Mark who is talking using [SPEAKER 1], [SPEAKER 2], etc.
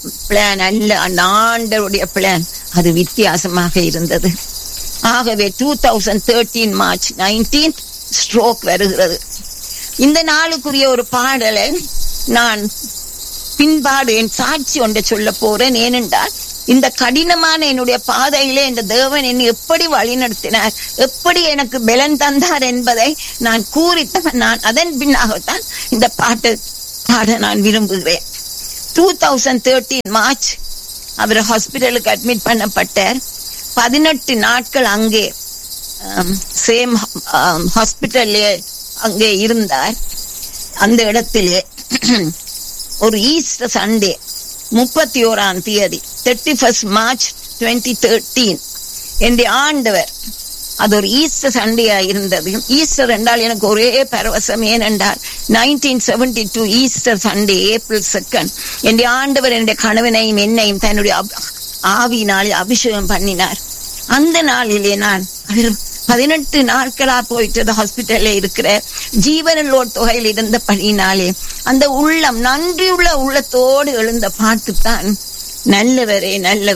[SPEAKER 1] plan அல்ல அந்த ஆண்டருடைய பிளான் அது வித்தியாசமாக இருந்தது ஆகவே two thousand thirteen March nineteen stroke வருகிறது இந்த நாளுக்குரிய ஒரு பாடலை நான் பின்பாடு என் சாட்சி ஒன்றை சொல்ல போறேன் ஏனென்றால் இந்த கடினமான என்னுடைய பாதையிலே இந்த தேவன் என்னை எப்படி வழிநடத்தினார் எப்படி எனக்கு பலன் தந்தார் என்பதை நான் கூறித்தான் நான் அதன் பின்னாகத்தான் இந்த பாட்டு பாட நான் விரும்புகிறேன் டூ தௌசண்ட் தேர்ட்டீன் மார்ச் அவர் ஹாஸ்பிட்டலுக்கு அட்மிட் பண்ணப்பட்டார் பதினெட்டு நாட்கள் அங்கே சேம் ஹாஸ்பிட்டல்லே அங்கே இருந்தார் அந்த இடத்திலே ஒரு ஈஸ்டர் சண்டே முப்பத்தி ஓராம் தேதி thirty first March twenty thirteen என்னுடைய ஆண்டவர் அது ஒரு ஈஸ்டர் சண்டேயா இருந்தது ஈஸ்டர் என்றால் எனக்கு ஒரே பரவசம் ஏனென்றால் nineteen seventy two Easter Sunday April second என்னுடைய ஆண்டவர் என்னுடைய கணவனையும் என்னையும் தன்னுடைய ஆவியினாலே அபிஷேகம் பண்ணினார் அந்த நாளிலே நான் அவர் பதினெட்டு நாட்களா போயிட்டு ஹாஸ்பிட்டல்ல இருக்கிற ஜீவனலோட் தொகையில் இருந்தபடினாலே அந்த உள்ளம் நன்றியுள்ள உள்ளத்தோடு எழுந்த பாட்டு தான் நல்லவரே நல்ல